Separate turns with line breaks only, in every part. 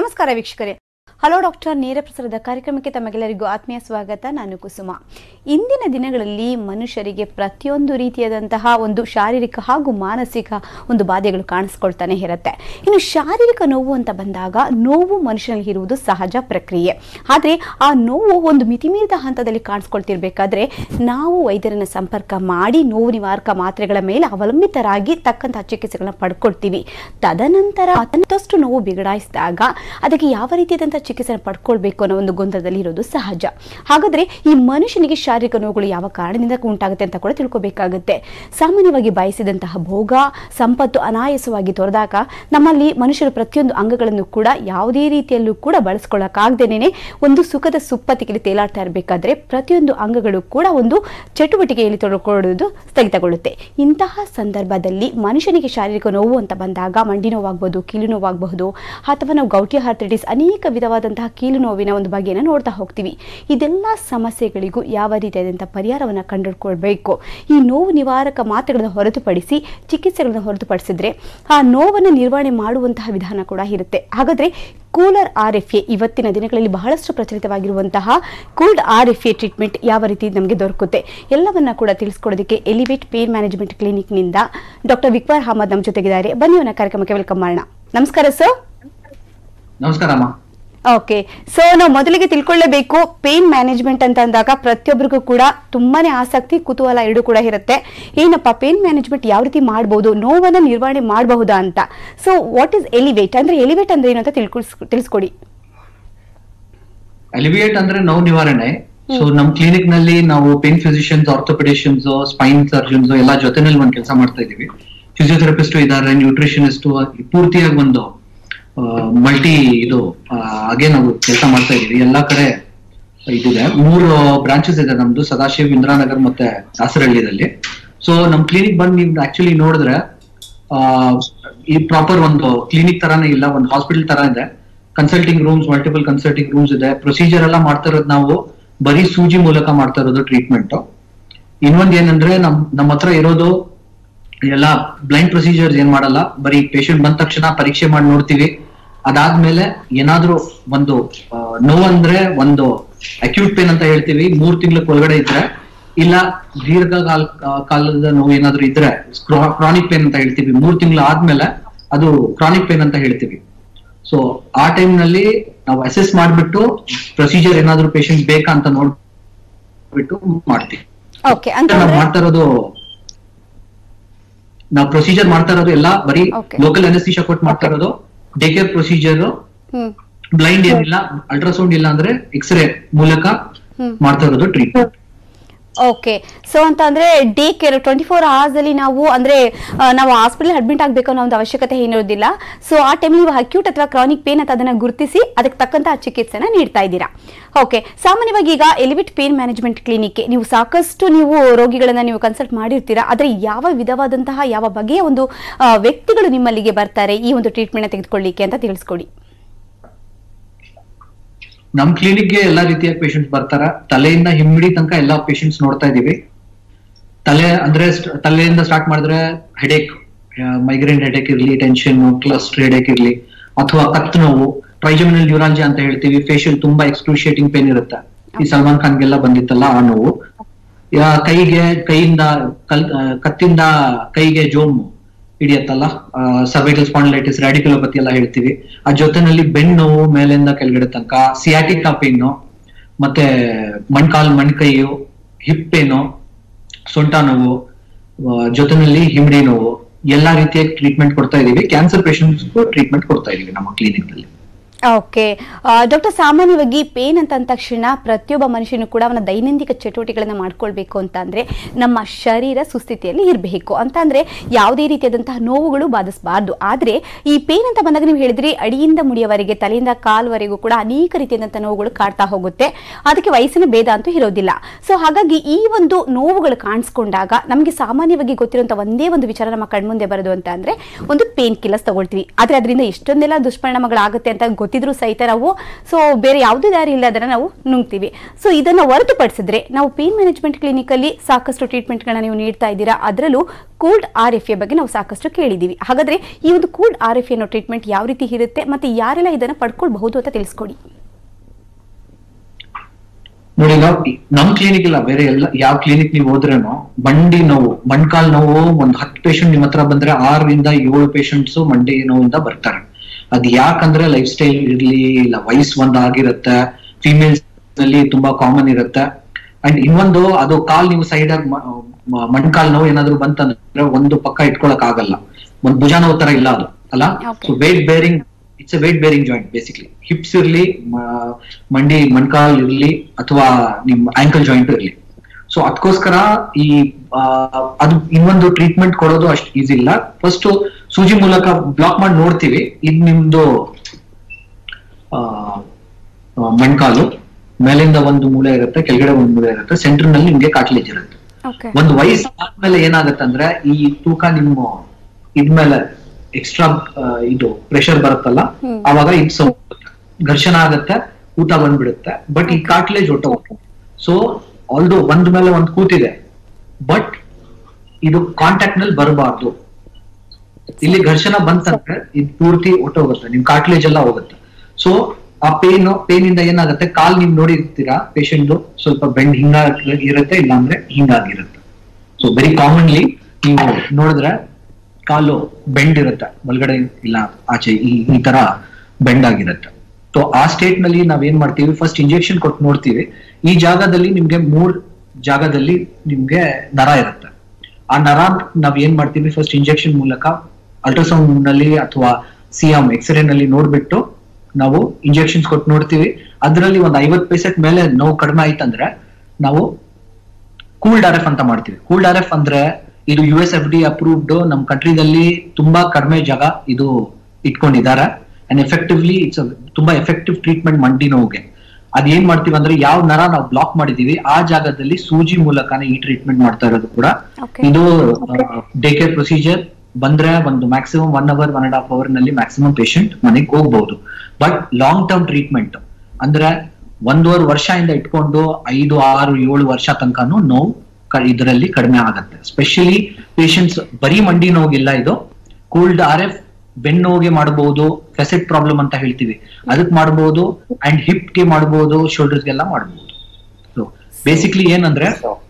ನಮಸ್ಕಾರ ವೀಕ್ಷಕರೇ hello doctor ನೇರ ಪ್ರಸಾರದ ಕಾರ್ಯಕ್ರಮಕ್ಕೆ ತಮಗೆಲ್ಲರಿಗೂ ಆತ್ಮೀಯ ಸ್ವಾಗತ ನಾನು ಕುಸುಮ ಇಂದಿನ ದಿನಗಳಲ್ಲಿ ಮನುಷ್ಯರಿಗೆ ಪ್ರತಿಯೊಂದು ರೀತಿಯಾದಂತಹ ಒಂದು ಶಾರೀರಿಕ ಹಾಗೂ ಮಾನಸಿಕ ಒಂದು ಬಾಧೆಗಳು ಕಾಣಿಸ್ಕೊಳ್ತಾನೆ ಇರುತ್ತೆ ಇನ್ನು ಶಾರೀರಿಕ ನೋವು ಅಂತ ಬಂದಾಗ ನೋವು ಮನುಷ್ಯನಲ್ಲಿ ಇರುವುದು ಸಹಜ ಪ್ರಕ್ರಿಯೆ ಆದರೆ ಆ ನೋವು ಒಂದು ಮಿತಿಮೀರಿದ ಹಂತದಲ್ಲಿ ಕಾಣಿಸ್ಕೊಳ್ತಿರ್ಬೇಕಾದ್ರೆ ನಾವು ವೈದ್ಯರನ್ನ ಸಂಪರ್ಕ ಮಾಡಿ ನೋವು ನಿವಾರಕ ಮಾತ್ರೆಗಳ ಮೇಲೆ ಅವಲಂಬಿತರಾಗಿ ತಕ್ಕಂತಹ ಚಿಕಿತ್ಸೆಗಳನ್ನ ಪಡ್ಕೊಳ್ತೀವಿ ತದನಂತರ ಮತ್ತಷ್ಟು ನೋವು ಬಿಗಡಾಯಿಸಿದಾಗ ಅದಕ್ಕೆ ಯಾವ ರೀತಿಯಾದಂತಹ ಚಿಕಿತ್ಸೆ ಪಡ್ಕೊಳ್ಬೇಕು ಅನ್ನೋ ಒಂದು ಗೊಂದಲದಲ್ಲಿ ಇರೋದು ಸಹಜ ಹಾಗಾದ್ರೆ ಈ ಮನುಷ್ಯನಿಗೆ ಶಾರೀರಿಕ ನೋವುಗಳು ಯಾವ ಕಾರಣದಿಂದ ಉಂಟಾಗುತ್ತೆ ಅಂತ ಕೂಡ ತಿಳ್ಕೊಬೇಕಾಗುತ್ತೆ ಸಾಮಾನ್ಯವಾಗಿ ಬಯಸಿದಂತಹ ಭೋಗ ಸಂಪತ್ತು ಅನಾಯಾಸವಾಗಿ ತೊರೆದಾಗ ನಮ್ಮಲ್ಲಿ ಮನುಷ್ಯರ ಪ್ರತಿಯೊಂದು ಅಂಗಗಳನ್ನು ಕೂಡ ಯಾವುದೇ ರೀತಿಯಲ್ಲೂ ಕೂಡ ಬಳಸ್ಕೊಳ್ಳೋಕ್ಕಾಗ್ದೇನೆ ಒಂದು ಸುಖದ ಸುಪ್ಪತ್ತಿಗೆಯಲ್ಲಿ ತೇಲಾಡ್ತಾ ಇರಬೇಕಾದ್ರೆ ಪ್ರತಿಯೊಂದು ಅಂಗಗಳು ಕೂಡ ಒಂದು ಚಟುವಟಿಕೆಯಲ್ಲಿ ತೊಡಕೊಳ್ಳುವುದು ಸ್ಥಗಿತಗೊಳ್ಳುತ್ತೆ ಇಂತಹ ಸಂದರ್ಭದಲ್ಲಿ ಮನುಷ್ಯನಿಗೆ ಶಾರೀರಿಕ ನೋವು ಅಂತ ಬಂದಾಗ ಮಂಡಿ ನೋವಾಗಬಹುದು ಕೀಲು ನೋವಾಗಬಹುದು ಅಥವಾ ನಾವು ಗೌಟಿ ಆರ್ಥ್ರೈಟಿಸ್ ಅನೇಕ ವಿಧವಾದಂತಹ ಕೀಲು ನೋವಿನ ಒಂದು ಬಗೆಯನ್ನು ನೋಡ್ತಾ ಹೋಗ್ತೀವಿ ಇದೆಲ್ಲ ಸಮಸ್ಯೆಗಳಿಗೂ ಯಾವ ರೀತಿಯಾದಂತಹ ಪರಿಹಾರವನ್ನು ಕಂಡುಕೊಳ್ಬೇಕು ಈ ನೋವು ನಿವಾರಕ ಮಾತ್ರೆಗಳನ್ನು ಹೊರತುಪಡಿಸಿ ಚಿಕಿತ್ಸೆಗಳನ್ನು ಹೊರತುಪಡಿಸಿದ್ರೆ ಆ ನೋವನ್ನು ನಿರ್ವಹಣೆ ಮಾಡುವಂತಹ ವಿಧಾನ ಕೂಡ ಇರುತ್ತೆ ಹಾಗಾದ್ರೆ ಕೂಲರ್ ಆರ್ ಎಫ್ ಎ ಇವತ್ತಿನ ದಿನಗಳಲ್ಲಿ ಬಹಳಷ್ಟು ಪ್ರಚಲಿತವಾಗಿರುವಂತಹ cooled R F A treatment ಯಾವ ರೀತಿ ನಮಗೆ ದೊರಕುತ್ತೆ ಎಲ್ಲವನ್ನ ಕೂಡ ತಿಳಿಸ್ಕೊಡೋದಕ್ಕೆ ಎಲಿವೇಟ್ ಪೇನ್ ಮ್ಯಾನೇಜ್ಮೆಂಟ್ ಕ್ಲಿನಿಕ್ನಿಂದ ಡಾಕ್ಟರ್ ವಿಕ್ವರ್ ಅಹಮದ್ ನಮ್ಮ ಜೊತೆಗಿದ್ದಾರೆ ಬನ್ನಿ ಅವನ ಕಾರ್ಯಕ್ರಮಕ್ಕೆ ವೆಲ್ಕಮ್ ಮಾಡೋಣ ನಮಸ್ಕಾರ ಸರ್
ನಮಸ್ಕಾರ ಅಮ್ಮ
ಓಕೆ ಸೊ ನಾವು ಮೊದಲಿಗೆ ತಿಳ್ಕೊಳ್ಳೇಬೇಕು ಪೇನ್ ಮ್ಯಾನೇಜ್ಮೆಂಟ್ ಅಂತ ಅಂದಾಗ ಪ್ರತಿಯೊಬ್ಬರಿಗೂ ಕೂಡ ತುಂಬಾನೇ ಆಸಕ್ತಿ ಕುತೂಹಲ ಎರಡೂ ಕೂಡ ಇರುತ್ತೆ ಏನಪ್ಪ ಪೇನ್ ಮ್ಯಾನೇಜ್ಮೆಂಟ್ ಯಾವ ರೀತಿ ಮಾಡಬಹುದು ನೋವನ್ನ ನಿರ್ವಹಣೆ ಮಾಡಬಹುದಾ ಅಂತ ಸೊ ವಾಟ್ ಇಸ್ ಎಲಿವೇಟ್ ಅಂದ್ರೆ ಎಲಿವೇಟ್ ಅಂದ್ರೆ ಏನು ಅಂತ ತಿಳ್ಕೊಳ್ಸ್ ತಿಳಿಸ್ಕೊಡಿ
ಎಲಿವಿಯೇಟ್ ಅಂದ್ರೆ ನೋವು ನಿವಾರಣೆ ಸೊ ನಮ್ ಕ್ಲಿನಿಕ್ ನಲ್ಲಿ ನಾವು pain physicians orthopedicians spine surgeons ಎಲ್ಲ ಜೊತೆನಲ್ಲಿ ಒಂದ್ ಕೆಲಸ ಮಾಡ್ತಾ ಇದೀವಿ ಫಿಸಿಯೋಥೆರಪಿಸ್ಟ್ ಇದಾರೆ ನ್ಯೂಟ್ರಿಷನಿಸ್ಟ್ ಪೂರ್ತಿಯಾಗಿ ಒಂದು ಮಲ್ಟಿ ಇದು ಆ, ಹಾಗೆ ನಾವು ಕೆಲಸ ಮಾಡ್ತಾ ಇದೀವಿ ಎಲ್ಲಾ ಕಡೆ ಇದಿದೆ ಮೂರು ಬ್ರಾಂಚಸ್ ಇದೆ ನಮ್ದು ಸದಾಶಿವ್ ಇಂದ್ರಾನಗರ್ ಮತ್ತೆ ದಾಸರಹಳ್ಳಿದಲ್ಲಿ ಸೊ ನಮ್ ಕ್ಲಿನಿಕ್ ಬಂದು ನೀವು ಆಕ್ಚುಲಿ ನೋಡಿದ್ರೆ ಆ, ಈ ಪ್ರಾಪರ್ ಒಂದು ಕ್ಲಿನಿಕ್ ತರಾನೇ ಇಲ್ಲ ಒಂದು ಹಾಸ್ಪಿಟಲ್ ತರ ಇದೆ consulting rooms multiple consulting rooms ಇದೆ ಪ್ರೊಸೀಜರ್ ಎಲ್ಲ ಮಾಡ್ತಾ ಇರೋದು ನಾವು ಬರೀ ಸೂಜಿ ಮೂಲಕ ಮಾಡ್ತಾ ಇರೋದು ಟ್ರೀಟ್ಮೆಂಟ್ ಇನ್ನೊಂದ್ ಏನಂದ್ರೆ ನಮ್ ನಮ್ಮ ಹತ್ರ ಇರೋದು ಎಲ್ಲ ಬ್ಲೈಂಡ್ ಪ್ರೊಸೀಜರ್ಸ್ ಏನ್ ಮಾಡಲ್ಲ ಬರೀ ಪೇಷಂಟ್ ಬಂದ ತಕ್ಷಣ ಪರೀಕ್ಷೆ ಮಾಡಿ ನೋಡ್ತೀವಿ ಅದಾದ್ಮೇಲೆ ಏನಾದ್ರೂ ಒಂದು ಆ, ನೋವಂದ್ರೆ ಒಂದು ಅಕ್ಯೂಟ್ ಪೇನ್ ಅಂತ ಹೇಳ್ತೀವಿ ಮೂರ್ ತಿಂಗಳ ಒಳಗಡೆ ಇದ್ರೆ ಇಲ್ಲ ದೀರ್ಘಕಾಲ ಕಾಲದ ನೋವು ಏನಾದ್ರೂ ಇದ್ರೆ ಕ್ರಾನಿಕ್ ಪೇನ್ ಅಂತ ಹೇಳ್ತೀವಿ ಮೂರ್ ತಿಂಗಳು ಆದ್ಮೇಲೆ ಅದು ಕ್ರಾನಿಕ್ ಪೇನ್ ಅಂತ ಹೇಳ್ತೀವಿ ಸೊ ಆ ಟೈಮ್ ನಲ್ಲಿ ನಾವು ಅಸೆಸ್ ಮಾಡ್ಬಿಟ್ಟು ಪ್ರೊಸೀಜರ್ ಏನಾದ್ರೂ ಪೇಷಂಟ್ ಬೇಕಾ ಅಂತ ನೋಡ್ಬಿಟ್ಟು ಮಾಡ್ತೀವಿ
ಓಕೆ ಅಂತ
ನಾವು ಮಾಡ್ತಾ ಇರೋದು ನಾವು ಪ್ರೊಸೀಜರ್ ಮಾಡ್ತಾ ಇರೋದು ಎಲ್ಲ ಬರೀ
Okay.
ಲೋಕಲ್ ಅನಸ್ತಿಷಾ ಕೊಟ್ಟು ಮಾಡ್ತಾ ಇರೋದು day care procedure
hmm
blind ಏನಿಲ್ಲ ಅಲ್ಟ್ರಾಸೌಂಡ್ ಇಲ್ಲ ಅಂದ್ರೆ ಎಕ್ಸ್ರೇ ಮೂಲಕ
ಹ್ಮ್
ಮಾಡ್ತಾ ಇರೋದು ಟ್ರೀಟ್ಮೆಂಟ್
ಓಕೆ ಸೊ ಅಂತ ಅಂದ್ರೆ day care twenty four hours ಅಲ್ಲಿ ನಾವು ಅಂದ್ರೆ ಆ, ನಾವು ಹಾಸ್ಪಿಟಲ್ ಅಡ್ಮಿಟ್ ಆಗಬೇಕು ಅನ್ನೋ ಒಂದು ಅವಶ್ಯಕತೆ ಏನಿರೋದಿಲ್ಲ ಸೊ ಆ ಟೈಮ್ ನೀವು ಅಕ್ಯೂಟ್ ಅಥವಾ ಕ್ರಾನಿಕ್ ಪೇನ್ ಅಂತ ಅದನ್ನ ಗುರುತಿಸಿ ಅದಕ್ಕೆ ತಕ್ಕಂತಹ ಚಿಕಿತ್ಸೆನ ನೀಡ್ತಾ ಇದ್ದೀರಾ ಓಕೆ ಸಾಮಾನ್ಯವಾಗಿ ಈಗ ಎಲಿವಿಟ್ ಪೇನ್ ಮ್ಯಾನೇಜ್ಮೆಂಟ್ ಕ್ಲಿನಿಕ್ಗೆ ನೀವು ಸಾಕಷ್ಟು ನೀವು ರೋಗಿಗಳನ್ನ ನೀವು ಕನ್ಸಲ್ಟ್ ಮಾಡಿರ್ತೀರಾ ಆದರೆ ಯಾವ ವಿಧವಾದಂತಹ ಯಾವ ಬಗೆಯ ಒಂದು ಆ, ವ್ಯಕ್ತಿಗಳು ನಿಮ್ಮಲ್ಲಿಗೆ ಬರ್ತಾರೆ ಈ ಒಂದು ಟ್ರೀಟ್ಮೆಂಟ್ ತೆಗೆದುಕೊಳ್ಳಿಕ್ಕೆ ಅಂತ ತಿಳಿಸ್ಕೊಡಿ
ನಮ್ ಕ್ಲಿನಿಕ್ ಗೆ ಎಲ್ಲಾ ರೀತಿಯ ಪೇಷಂಟ್ಸ್ ಬರ್ತಾರ ತಲೆಯಿಂದ ಹಿಮ್ಮಿಡಿ ತನಕ ಎಲ್ಲಾ ಪೇಷಂಟ್ಸ್ ನೋಡ್ತಾ ಇದೀವಿ ತಲೆ ಅಂದ್ರೆ ಸ್ಟ್- ತಲೆಯಿಂದ ಸ್ಟಾರ್ಟ್ ಮಾಡಿದ್ರೆ ಹೆಡೇಕ್ ಮೈಗ್ರೇನ್ ಹೆಡೇಕ್ ಇರ್ಲಿ ಟೆನ್ಷನ್ ಕ್ಲಸ್ಟರ್ ಹೆಡೇಕ್ ಇರ್ಲಿ ಅಥವಾ ಕತ್ತು ನೋವು ಟ್ರೈಜಮಿನಲ್ ನ್ಯೂರಾಲಜಿ ಅಂತ ಹೇಳ್ತೀವಿ ಫೇಶಿಯಲ್ ತುಂಬಾ ಎಕ್ಸ್ಕ್ರೂಷಿಯೇಟಿಂಗ್ ಪೇನ್ ಇರುತ್ತೆ ಈ ಸಲ್ಮಾನ್ ಖಾನ್ಗೆಲ್ಲ ಬಂದಿತ್ತಲ್ಲ ಆ ನೋವು ಯಾ- ಕೈಗೆ ಕೈಯಿಂದ ಕಲ್ ಆ, ಕತ್ತಿಂದ ಕೈಗೆ ಜೋಮು ಹಿಡಿಯತ್ತಲ್ಲ ಸರ್ವೈಕಲ್ ಸ್ಪಾಂಡಿಲೈಟಿಸ್ ರ್ಯಾಡಿಕಲೋಪತಿ ಎಲ್ಲ ಹೇಳ್ತೀವಿ ಆ ಜೊತೆನಲ್ಲಿ ಬೆನ್ನು ನೋವು ಮೇಲಿಂದ ಕೆಳಗಡೆ ತನಕ ಸಿಯಾಟಿಕಾ ಪೇನು ಮತ್ತೆ ಮಣ್ಕಾಲ್ ಮಣ್ಕೈಯು ಹಿಪ್ ಪೇನು ಸೊಂಟ ನೋವು ಆ, ಜೊತೆನಲ್ಲಿ ಹಿಮ್ಡಿ ನೋವು ಎಲ್ಲಾ ರೀತಿಯ ಟ್ರೀಟ್ಮೆಂಟ್ ಕೊಡ್ತಾ ಇದೀವಿ ಕ್ಯಾನ್ಸರ್ ಪೇಷಂಟ್ಸ್ಗೂ ಟ್ರೀಟ್ಮೆಂಟ್ ಕೊಡ್ತಾ ಇದೀವಿ ನಮ್ಮ ಕ್ಲಿನಿಕ್ ನಲ್ಲಿ
ಓಕೆ ಡಾಕ್ಟರ್ ಸಾಮಾನ್ಯವಾಗಿ ಪೇನ್ ಅಂತ ಅಂದ ತಕ್ಷಣ ಪ್ರತಿಯೊಬ್ಬ ಮನುಷ್ಯನು ಕೂಡ ಅವನ ದೈನಂದಿನ ಚಟುವಟಿಕೆಗಳನ್ನ ಮಾಡ್ಕೊಳ್ಬೇಕು ಅಂತ ಅಂದ್ರೆ ನಮ್ಮ ಶರೀರ ಸುಸ್ಥಿತಿಯಲ್ಲಿ ಇರಬೇಕು ಅಂತ ಅಂದ್ರೆ ಯಾವುದೇ ರೀತಿಯಾದಂತಹ ನೋವುಗಳು ಬಾಧಿಸಬಾರ್ದು ಆದ್ರೆ ಈ ಪೇನ್ ಅಂತ ಬಂದಾಗ ನೀವು ಹೇಳಿದ್ರಿ ಅಡಿಯಿಂದ ಮುಡಿಯವರೆಗೆ ತಲೆಯಿಂದ ಕಾಲ್ವರೆಗೂ ಕೂಡ ಅನೇಕ ರೀತಿಯಾದಂತಹ ನೋವುಗಳು ಕಾಡ್ತಾ ಹೋಗುತ್ತೆ ಅದಕ್ಕೆ ವಯಸ್ಸಿನ ಭೇದ ಅಂತೂ ಇರೋದಿಲ್ಲ ಸೊ ಹಾಗಾಗಿ ಈ ಒಂದು ನೋವುಗಳು ಕಾಣಿಸ್ಕೊಂಡಾಗ ನಮಗೆ ಸಾಮಾನ್ಯವಾಗಿ ಗೊತ್ತಿರುವಂತಹ ಒಂದೇ ಒಂದು ವಿಚಾರ ನಮ್ಮ ಕಣ್ಮುಂದೆ ಬರೋದು ಅಂತ ಅಂದ್ರೆ ಒಂದು ಪೇನ್ ಕಿಲ್ಲರ್ಸ್ ತಗೊಳ್ತೀವಿ ಆದ್ರೆ ಅದರಿಂದ ಎಷ್ಟೊಂದೆಲ್ಲ ದುಷ್ಪರಿಣಾಮಗಳಾಗುತ್ತೆ ಅಂತ ಗೊತ್ತಿದ್ರು ಸಹಿತ ನಾವು ಸೊ ಬೇರೆ ಯಾವುದೇ ದಾರಿ ಇಲ್ಲ ಅದನ್ನು ನಾವು ನುಂಗ್ತೀವಿ ಸೊ ಇದನ್ನು ಹೊರತುಪಡಿಸಿದ್ರೆ ನಾವು ಪೇನ್ ಮ್ಯಾನೇಜ್ಮೆಂಟ್ ಕ್ಲಿನಿಕಲ್ಲಿ ಸಾಕಷ್ಟು ಟ್ರೀಟ್ಮೆಂಟ್ಗಳನ್ನ ನೀವು ನೀಡ್ತಾ ಇದ್ದೀರಾ ಅದರಲ್ಲೂ ಕೋಲ್ಡ್ ಆರ್ ಎಫ್ ಎ ಬಗ್ಗೆ ನಾವು ಸಾಕಷ್ಟು ಕೇಳಿದ್ದೀವಿ ಹಾಗಾದ್ರೆ ಈ ಒಂದು ಕೋಲ್ಡ್ ಆರ್ ಎಫ್ ಅನ್ನೋ ಟ್ರೀಟ್ಮೆಂಟ್ ಯಾವ ರೀತಿ ಇರುತ್ತೆ ಮತ್ತೆ ಯಾರೆಲ್ಲ ಇದನ್ನು ಪಡ್ಕೊಳ್ಬಹುದು ಅಂತ ತಿಳಿಸ್ಕೊಡಿ
ನೋಡಿ ನಾವು ನಮ್ ಕ್ಲಿನಿಕ್ ಇಲ್ಲ ಬೇರೆ ಎಲ್ಲ ಯಾವ ಕ್ಲಿನಿಕ್ ನೀವು ಹೋದ್ರೇನು ಮಂಡಿ ನೋವು ಮೊಣ್ಕಾಲ್ ನೋವು ಒಂದ್ ಹತ್ತು ಪೇಷಂಟ್ ನಿಮ್ ಹತ್ರ ಬಂದ್ರೆ ಆರರಿಂದ ಏಳು ಪೇಷಂಟ್ಸ್ ಮಂಡಿ ನೋವಿಂದ ಬರ್ತಾರೆ ಅದ್ ಯಾಕಂದ್ರೆ ಲೈಫ್ ಸ್ಟೈಲ್ ಇರ್ಲಿ ಇಲ್ಲ ವಯಸ್ಸು ಒಂದ್ ಆಗಿರುತ್ತೆ ಫಿಮೇಲ್ಸ್ ನಲ್ಲಿ ತುಂಬಾ ಕಾಮನ್ ಇರುತ್ತೆ ಅಂಡ್ ಇನ್ನೊಂದು ಅದು ಕಾಲ್ ನೀವು ಸೈಡ್ ಆಗಿ ಮಣ್ಕಾಲ್ ನೋವು ಏನಾದ್ರು ಬಂತಂದ್ರೆ ಒಂದು ಪಕ್ಕ ಇಟ್ಕೊಳಕ್ ಆಗಲ್ಲ ಒಂದ್ ಭುಜ ನೋವು ತರ ಇಲ್ಲ ಅದು ಅಲ್ಲ
Okay.
So weight bearing it's a weight bearing joint basically hips ಇರ್ಲಿ ಮ- ಮಂಡಿ ಮೊಣ್ಕಾಲ್ ಇರ್ಲಿ ಅಥವಾ ನಿಮ್ ಆಂಕಲ್ ಜಾಯಿಂಟ್ ಇರ್ಲಿ ಸೊ ಅದಕ್ಕೋಸ್ಕರ ಈ ಆ, ಅದು ಇನ್ನೊಂದು ಟ್ರೀಟ್ಮೆಂಟ್ ಕೊಡೋದು ಅಷ್ಟು ಈಸಿ ಇಲ್ಲ ಫಸ್ಟ್ ಸೂಜಿ ಮೂಲಕ ಬ್ಲಾಕ್ ಮಾಡಿ ನೋಡ್ತೀವಿ ಇದು ನಿಮ್ದು ಆ, ಆ, ಮೊಣ್ಕಾಲು ಮೇಲಿಂದ ಒಂದು ಮೂಲೆ ಇರುತ್ತೆ ಕೆಳಗಡೆ ಒಂದು ಮೂಲೆ ಇರುತ್ತೆ ಸೆಂಟರ್ ನಲ್ಲಿ ನಿಮ್ಗೆ ಕಾಟ್ಲೇಜ್ ಇರುತ್ತೆ
ಓಕೆ
ಒಂದು ವಯಸ್ಸು ಆದ್ಮೇಲೆ ಏನಾಗತ್ತೆ ಅಂದ್ರೆ ಈ ತೂಕ ನಿಮ್ಮ ಇದ್ಮೇಲೆ ಎಕ್ಸ್ಟ್ರಾ ಇದು ಪ್ರೆಷರ್ ಬರುತ್ತಲ್ಲ
ಹ್ಮ್.
ಅವಾಗ ಇದು ಸ್ವಲ್ಪ ಘರ್ಷಣ ಆಗತ್ತೆ ಊಟ ಬಂದ್ಬಿಡುತ್ತೆ ಬಟ್ ಈ ಕಾಟ್ಲೇಜ್ ಒಟ್ಟ ಸೊ ಆಲ್ದೋ ಒಂದ್ ಮೇಲೆ ಒಂದ್ ಕೂತಿದೆ ಬಟ್ ಇದು ಕಾಂಟ್ಯಾಕ್ಟ್ ನಲ್ಲಿ ಬರಬಾರ್ದು ಇಲ್ಲಿ ಘರ್ಷಣ ಬಂತಂದ್ರೆ ಇದು ಪೂರ್ತಿ ಹೊಟ್ಟೋಗುತ್ತೆ ನಿಮ್ ಕಾಟ್ಲೇಜ್ ಎಲ್ಲ ಹೋಗುತ್ತೆ ಸೊ ಆ ಪೇನ್ ಪೇನ್ ಇಂದ ಏನಾಗುತ್ತೆ ಕಾಲ್ ನೀವು ನೋಡಿರ್ತೀರಾ ಪೇಷಂಟ್ ಸ್ವಲ್ಪ ಬೆಂಡ್ ಹಿಂಗ ಇರುತ್ತೆ ಇಲ್ಲಾಂದ್ರೆ ಹಿಂಗಾಗಿರುತ್ತೆ ಸೊ ವೆರಿ ಕಾಮನ್ಲಿ ನೀವು ನೋಡಿದ್ರೆ ಕಾಲು ಬೆಂಡ್ ಇರುತ್ತೆ ಒಳಗಡೆ ಇಲ್ಲ ಆಚೆ ಈ ಈ ತರ ಬೆಂಡ್ ಆಗಿರುತ್ತೆ ಸೊ ಆ ಸ್ಟೇಟ್ ನಲ್ಲಿ ನಾವ್ ಏನ್ ಮಾಡ್ತೀವಿ ಫಸ್ಟ್ ಇಂಜೆಕ್ಷನ್ ಕೊಟ್ಟು ನೋಡ್ತೀವಿ ಈ ಜಾಗದಲ್ಲಿ ನಿಮ್ಗೆ ಮೂರ್ ಜಾಗದಲ್ಲಿ ನಿಮ್ಗೆ ನರ ಇರುತ್ತೆ ಆ ನರ ನಾವ್ ಏನ್ ಮಾಡ್ತೀವಿ ಫಸ್ಟ್ ಇಂಜೆಕ್ಷನ್ ಮೂಲಕ ಅಲ್ಟ್ರಾಸೌಂಡ್ ನಲ್ಲಿ ಅಥವಾ ಸಿಎಂ ಎಕ್ಸ್ರೇ ನಲ್ಲಿ ನೋಡ್ಬಿಟ್ಟು ನಾವು ಇಂಜೆಕ್ಷನ್ಸ್ ಕೊಟ್ಟು ನೋಡ್ತೀವಿ ಅದರಲ್ಲಿ ಒಂದ್ ಐವತ್ ಪೈಸೆಟ್ ಮೇಲೆ ನೋವು ಕಡಿಮೆ ಆಯ್ತಂದ್ರೆ ನಾವು ಕೂಲ್ಡ್ ಆರ್ ಎಫ್ ಅಂತ ಮಾಡ್ತೀವಿ ಕೂಲ್ಡ್ ಆರ್ ಎಫ್ ಅಂದ್ರೆ ಇದು U S F D approved ನಮ್ ಕಂಟ್ರಿದಲ್ಲಿ ತುಂಬಾ ಕಡಿಮೆ ಜಾಗ ಇದು ಇಟ್ಕೊಂಡಿದ್ದಾರೆ ಅಂಡ್ ಎಫೆಕ್ಟಿವ್ಲಿ ಇಟ್ಸ್ ತುಂಬಾ ಎಫೆಕ್ಟಿವ್ ಟ್ರೀಟ್ಮೆಂಟ್ ಮಂಡಿ ನೋವಿಗೆ ಅದ್ ಏನ್ ಮಾಡ್ತೀವಿ ಅಂದ್ರೆ ಯಾವ ನರ ನಾವು ಬ್ಲಾಕ್ ಮಾಡಿದೀವಿ ಆ ಜಾಗದಲ್ಲಿ ಸೂಜಿ ಮೂಲಕನೇ ಈ ಟ್ರೀಟ್ಮೆಂಟ್ ಮಾಡ್ತಾ ಇರೋದು ಕೂಡ
Okay.
ಇದು ಡೇ ಕೇರ್ ಪ್ರೊಸೀಜರ್ ಬಂದ್ರೆ ಒಂದು maximum one hour one and half hour ನಲ್ಲಿ ಮ್ಯಾಕ್ಸಿಮಮ್ ಪೇಷಂಟ್ ಮನೆಗೆ ಹೋಗ್ಬಹುದು ಬಟ್ ಲಾಂಗ್ ಟರ್ಮ್ ಟ್ರೀಟ್ಮೆಂಟ್ ಅಂದ್ರೆ ಒಂದೂವರೆ ವರ್ಷ ಇಂದ ಇಟ್ಕೊಂಡು ಐದು ಆರು ಏಳು ವರ್ಷ ತನಕನೂ ನೋವು ಕ- ಇದರಲ್ಲಿ ಕಡಿಮೆ ಆಗತ್ತೆ ಸ್ಪೆಷಲಿ ಪೇಷಂಟ್ಸ್ ಬರೀ ಮಂಡಿ ನೋವಿಗಿಲ್ಲ ಇದು ಕೂಲ್ಡ್ ಆರ್ ಎಫ್ ಬೆನ್ನು ನೋವಿಗೆ ಮಾಡಬಹುದು ಫೆಸೆಟ್ ಪ್ರಾಬ್ಲಮ್ ಅಂತ ಹೇಳ್ತೀವಿ ಅದಕ್ಕೆ ಮಾಡಬಹುದು ಅಂಡ್ ಹಿಪ್ ಗೆ ಮಾಡಬಹುದು ಶೋಲ್ಡರ್ಸ್ಗೆಲ್ಲ ಮಾಡಬಹುದು ಸೊ ಬೇಸಿಕ್ಲಿ ಏನಂದ್ರೆ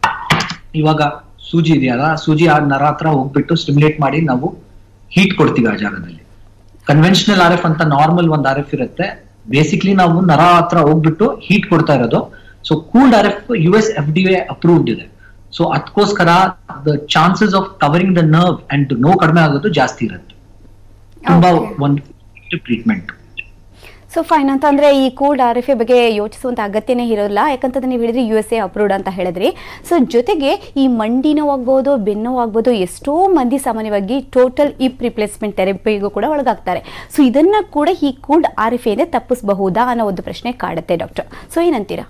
ಇವಾಗ ಸೂಜಿ ಇದೆಯಲ್ಲ ಸೂಜಿ ಆ ನರ ಹತ್ರ ಹೋಗ್ಬಿಟ್ಟು ಸ್ಟಿಮ್ಯುಲೇಟ್ ಮಾಡಿ ನಾವು ಹೀಟ್ ಕೊಡ್ತೀವಿ ಆ ಜಾಗದಲ್ಲಿ ಕನ್ವೆನ್ಷನಲ್ ಆರ್ ಎಫ್ ಅಂತ ನಾರ್ಮಲ್ ಒಂದ್ ಆರ್ ಎಫ್ ಇರುತ್ತೆ ಬೇಸಿಕ್ಲಿ ನಾವು ನರ ಹತ್ರ ಹೋಗ್ಬಿಟ್ಟು ಹೀಟ್ ಕೊಡ್ತಾ ಇರೋದು so cooled R F U S F D approved ಇದೆ ಸೊ ಅದಕ್ಕೋಸ್ಕರ the chances of covering the nerve and ನೋವು ಕಡಿಮೆ ಆಗೋದು ಜಾಸ್ತಿ ಇರುತ್ತೆ ತುಂಬಾ
Okay.
ಒಂದು ಟ್ರೀಟ್ಮೆಂಟ್
ಸೊ ಫೈನ್ ಅಂತ ಅಂದ್ರೆ ಈ ಕೋಲ್ಡ್ ಆರ್ ಎಫ್ ಎ ಬಗ್ಗೆ ಯೋಚಿಸುವಂತ ಅಗತ್ಯನೇ ಇರೋಲ್ಲ ಯಾಕಂತಂದ್ರೆ ನೀವು ಹೇಳಿದ್ರಿ ಯು ಎಸ್ ಎ ಅಪ್ರೂವ್ಡ್ ಅಂತ ಹೇಳಿದ್ರಿ ಸೊ ಜೊತೆಗೆ ಈ ಮಂಡಿ ನೋವಾಗ್ಬೋದು ಬೆನ್ನು ನೋವಾಗ್ಬೋದು ಎಷ್ಟೋ ಮಂದಿ ಸಾಮಾನ್ಯವಾಗಿ ಟೋಟಲ್ ಇಪ್ ರಿಪ್ಲೇಸ್ಮೆಂಟ್ ಥೆರಪಿಗೂ ಕೂಡ ಒಳಗಾಗ್ತಾರೆ ಸೊ ಇದನ್ನ ಕೂಡ ಈ ಕೋಲ್ಡ್ ಆರ್ ಎಫ್ ಎನೇ ತಪ್ಪಿಸಬಹುದಾ ಅನ್ನೋ ಒಂದು ಪ್ರಶ್ನೆ ಕಾಡುತ್ತೆ ಡಾಕ್ಟರ್ ಸೊ ಏನಂತೀರಾ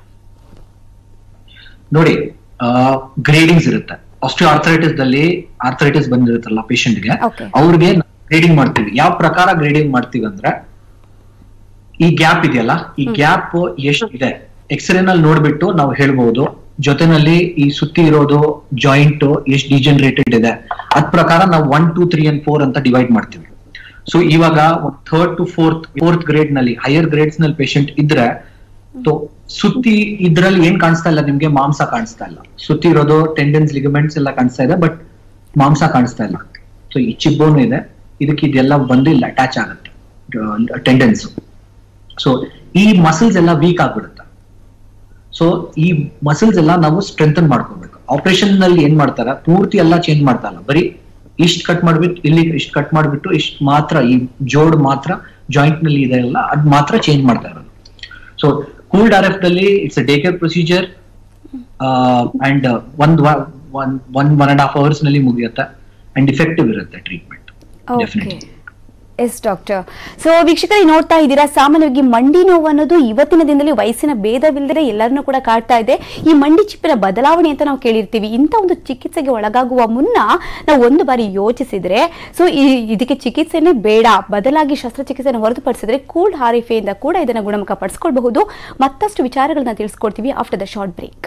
ನೋಡಿ ಗ್ರೇಡಿಂಗ್ಸ್ ಇರುತ್ತೆ ಅಷ್ಟು ಆರ್ಥರೈಟಿಸ್ ದಲ್ಲಿ ಆರ್ಥರೈಟಿಸ್ ಬಂದಿರುತ್ತಲ್ಲ patient ಗೆ
Okay.
ಅವ್ರಿಗೆ ಗ್ರೇಡಿಂಗ್ ಮಾಡ್ತೀವಿ ಯಾವ ಪ್ರಕಾರ ಗ್ರೇಡಿಂಗ್ ಮಾಡ್ತೀವಿ ಅಂದ್ರೆ ಈ ಗ್ಯಾಪ್ ಇದೆಯಲ್ಲ ಈ ಗ್ಯಾಪ್ ಎಷ್ಟು ಇದೆ ಎಕ್ಸ್ರೇ ನಲ್ಲಿ ನೋಡ್ಬಿಟ್ಟು ನಾವು ಹೇಳ್ಬಹುದು ಜೊತೆನಲ್ಲಿ ಈ ಸುತ್ತಿ ಇರೋದು ಜಾಯಿಂಟ್ ಎಷ್ಟು ಡಿಜನರೇಟೆಡ್ ಇದೆ ಅದ್ ಪ್ರಕಾರ ನಾವು one two three and four ಅಂತ ಡಿವೈಡ್ ಮಾಡ್ತೀವಿ ಸೊ ಇವಾಗ third to fourth fourth grade ನಲ್ಲಿ ಹೈಯರ್ ಗ್ರೇಡ್ಸ್ ನಲ್ಲಿ ಪೇಷಂಟ್ ಇದ್ರೆ ಸೊ ಸುತ್ತಿ ಇದ್ರಲ್ಲಿ ಏನ್ ಕಾಣಿಸ್ತಾ ಇಲ್ಲ ನಿಮ್ಗೆ ಮಾಂಸ ಕಾಣಿಸ್ತಾ ಇಲ್ಲ ಸುತ್ತಿ ಇರೋದು ಟೆಂಡನ್ಸ್ ಲಿಗಮೆಂಟ್ಸ್ ಎಲ್ಲ ಕಾಣಿಸ್ತಾ ಇದೆ ಬಟ್ ಮಾಂಸ ಕಾಣಿಸ್ತಾ ಇಲ್ಲ ಸೊ ಈ ಚಿಬ್ಬೋನು ಇದೆ ಇದಕ್ಕೆ ಇದೆಲ್ಲ ಬಂದು ಇಲ್ಲಿ ಅಟ್ಯಾಚ್ ಆಗುತ್ತೆ ಟೆಂಡೆನ್ಸ್ ಸೊ ಈ ಮಸಲ್ಸ್ ಎಲ್ಲ ವೀಕ್ ಆಗ್ಬಿಡುತ್ತೆ ಸೊ ಈ ಮಸಲ್ಸ್ ಎಲ್ಲ ನಾವು ಸ್ಟ್ರೆಂಥನ್ ಮಾಡ್ಕೋಬೇಕು ಆಪರೇಷನ್ ನಲ್ಲಿ ಏನ್ ಮಾಡ್ತಾರ ಪೂರ್ತಿ ಎಲ್ಲ ಚೇಂಜ್ ಮಾಡ್ತಾ ಇಲ್ಲ ಬರೀ ಇಷ್ಟ್ ಕಟ್ ಮಾಡ್ಬಿಟ್ಟು ಇಲ್ಲಿ ಇಷ್ಟ್ ಕಟ್ ಮಾಡ್ಬಿಟ್ಟು ಇಷ್ಟ್ ಮಾತ್ರ ಈ ಜೋಡ್ ಮಾತ್ರ ಜಾಯಿಂಟ್ ನಲ್ಲಿ ಇದೆ ಅಲ್ಲ ಅದ್ ಮಾತ್ರ ಚೇಂಜ್ ಮಾಡ್ತಾ ಇರೋದು ಸೊ ಕೂಲ್ಡ್ ಆರ್ ಎಫ್ ದಲ್ಲಿ it's day care procedure and ಒಂದ್ one one one and half hours ನಲ್ಲಿ ಮುಗಿಯುತ್ತೆ ಅಂಡ್ ಇಫೆಕ್ಟಿವ್ ಇರುತ್ತೆ treatment
okay
definitely
yes doctor so ವೀಕ್ಷಕರಿಗೆ ನೋಡ್ತಾ ಇದ್ದೀರಾ ಸಾಮಾನ್ಯವಾಗಿ ಮಂಡಿ ನೋವು ಅನ್ನೋದು ಇವತ್ತಿನ ದಿನದಲ್ಲಿ ವಯಸ್ಸಿನ ಭೇದವಿಲ್ಲದೆ ಎಲ್ಲರನ್ನೂ ಕೂಡ ಕಾಡ್ತಾ ಇದೆ ಈ ಮಂಡಿ ಚಿಪ್ಪಿನ ಬದಲಾವಣೆ ಅಂತ ನಾವು ಕೇಳಿರ್ತೀವಿ ಇಂಥ ಒಂದು ಚಿಕಿತ್ಸೆಗೆ ಒಳಗಾಗುವ ಮುನ್ನ ನಾವು ಒಂದು ಬಾರಿ ಯೋಚಿಸಿದ್ರೆ ಸೊ ಈ ಇದಕ್ಕೆ ಚಿಕಿತ್ಸೆನೇ ಬೇಡ ಬದಲಾಗಿ ಶಸ್ತ್ರಚಿಕಿತ್ಸೆಯನ್ನು ಹೊರತುಪಡಿಸಿದ್ರೆ ಕೂಲ್ಡ್ ಹಾರಿಫೆಯಿಂದ ಕೂಡ ಇದನ್ನು ಗುಣಮುಖ ಪಡಿಸ್ಕೊಳ್ಬಹುದು ಮತ್ತಷ್ಟು ವಿಚಾರಗಳನ್ನ ತಿಳಿಸ್ಕೊಡ್ತೀವಿ ಆಫ್ಟರ್ ದ ಶಾರ್ಟ್ ಬ್ರೇಕ್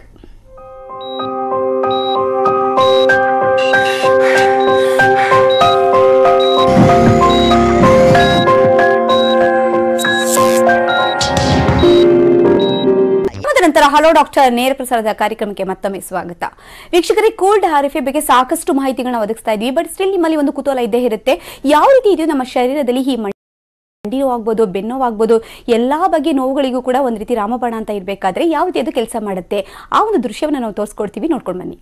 ಇದಾದ ನಂತರ ಹಲೋ ಡಾಕ್ಟರ್ ನೇರ ಪ್ರಸಾರದ ಕಾರ್ಯಕ್ರಮಕ್ಕೆ ಮತ್ತೊಮ್ಮೆ ಸ್ವಾಗತ ವೀಕ್ಷಕರಿಗೆ ಕೋಲ್ಡ್ ಆರ್ಎಫ್ಎ ಬಗ್ಗೆ ಸಾಕಷ್ಟು ಮಾಹಿತಿಗಳನ್ನ ಒದಗಿಸ್ತಾ ಇದ್ವಿ ಬಟ್ ಸ್ಟಿಲ್ ನಿಮ್ಮಲ್ಲಿ ಒಂದು ಕುತೂಹಲ ಇದ್ದೇ ಇರುತ್ತೆ ಯಾವ ರೀತಿ ಇದು ನಮ್ಮ ಶರೀರದಲ್ಲಿ ಈ ಮಂಡಿ ನೋವಾಗ್ಬೋದು ಬೆನ್ನೋವಾಗ್ಬೋದು ಎಲ್ಲಾ ಬಗೆಯ ನೋವುಗಳಿಗೂ ಕೂಡ ಒಂದು ರೀತಿ ರಾಮಬಾಣ ಅಂತ ಇರಬೇಕಾದ್ರೆ ಯಾವ ರೀತಿ ಅದು ಕೆಲಸ ಮಾಡುತ್ತೆ ಆ ಒಂದು ದೃಶ್ಯವನ್ನು ನಾವು ತೋರಿಸ್ಕೊಡ್ತೀವಿ ನೋಡ್ಕೊಂಡು ಬನ್ನಿ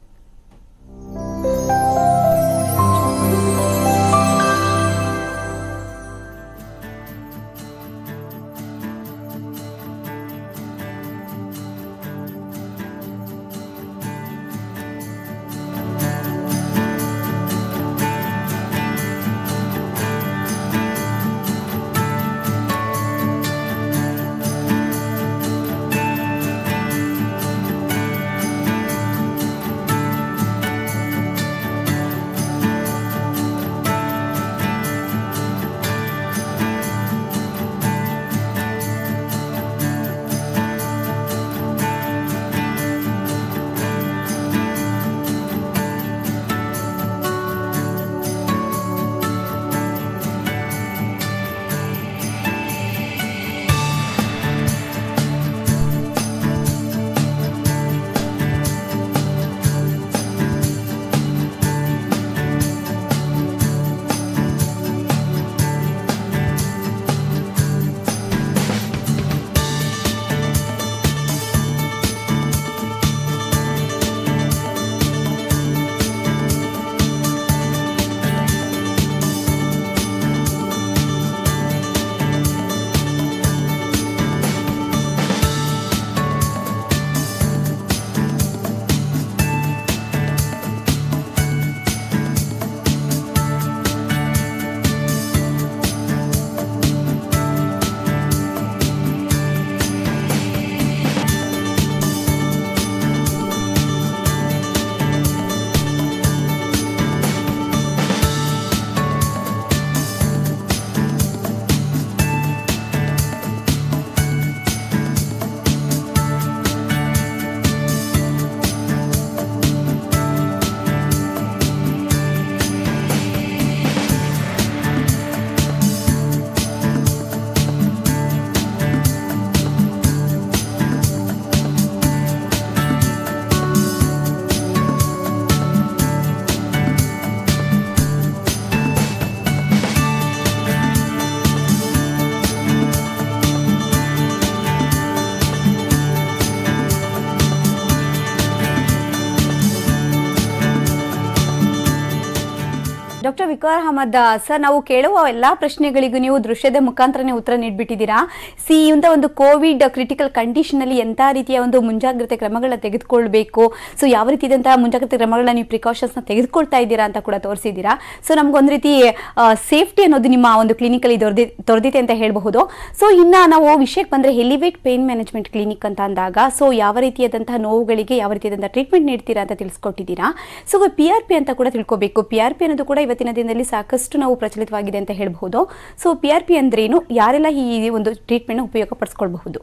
ಡಾಕ್ಟರ್ ವಿಕಾರ್ ಅಹಮದ್ ಸರ್ ನಾವು ಕೇಳುವ ಎಲ್ಲಾ ಪ್ರಶ್ನೆಗಳಿಗೂ ನೀವು ದೃಶ್ಯದ ಮುಖಾಂತರನೇ ಉತ್ತರ ನೀಡ್ಬಿಟ್ಟಿದ್ದೀರಾ ಸಿ ಇಂಥ ಒಂದು ಕೋವಿಡ್ ಕ್ರಿಟಿಕಲ್ ಕಂಡೀಷನ್ ಅಲ್ಲಿ ಎಂಥ ರೀತಿಯ ಒಂದು ಮುಂಜಾಗ್ರತೆ ಕ್ರಮಗಳನ್ನ ತೆಗೆದುಕೊಳ್ಬೇಕು ಸೊ ಯಾವ ರೀತಿಯಾದಂತಹ ಮುಂಜಾಗ್ರತೆ ಕ್ರಮಗಳನ್ನ ನೀವು ಪ್ರಿಕಾಷನ್ಸ್ ನ ತೆಗೆದುಕೊಳ್ತಾ ಇದ್ದೀರಾ ಅಂತ ಕೂಡ ತೋರಿಸಿದ್ದೀರಾ ಸೊ ನಮ್ಗೊಂದು ರೀತಿ ಸೇಫ್ಟಿ ಅನ್ನೋದು ನಿಮ್ಮ ಒಂದು ಕ್ಲಿನಿಕಲ್ಲಿ ದೊರೆದಿ ದೊರೆದಿದೆ ಅಂತ ಹೇಳಬಹುದು ಸೊ ಇನ್ನ ನಾವು ವಿಷಯಕ್ಕೆ ಬಂದ್ರೆ ಹೆಲಿವೇಟ್ ಪೇನ್ ಮ್ಯಾನೇಜ್ಮೆಂಟ್ ಕ್ಲಿನಿಕ್ ಅಂತ ಅಂದಾಗ ಸೊ ಯಾವ ರೀತಿಯಾದಂತಹ ನೋವುಗಳಿಗೆ ಯಾವ ರೀತಿಯಾದಂತಹ ಟ್ರೀಟ್ಮೆಂಟ್ ನೀಡ್ತೀರಾ ಅಂತ ತಿಳಿಸ್ಕೊಟ್ಟಿದ್ದೀರಾ ಸೊ ಪಿ ಆರ್ ಪಿ ಅಂತ ಕೂಡ ತಿಳ್ಕೊಬೇಕು ಪಿ ಆರ್ ಪಿ ಅನ್ನೋದು ಕೂಡ ಇವತ್ತಿನ ದಿನದಲ್ಲಿ ಸಾಕಷ್ಟು ನಾವು ಪ್ರಚಲಿತವಾಗಿದೆ ಅಂತ ಹೇಳಬಹುದು ಸೊ ಪಿ ಆರ್ ಪಿ ಅಂದ್ರೇನು ಯಾರೆಲ್ಲ ಈ ಒಂದು ಟ್ರೀಟ್ಮೆಂಟ್ ಉಪಯೋಗ ಪಡಿಸ್ಕೊಳ್ಬಹುದು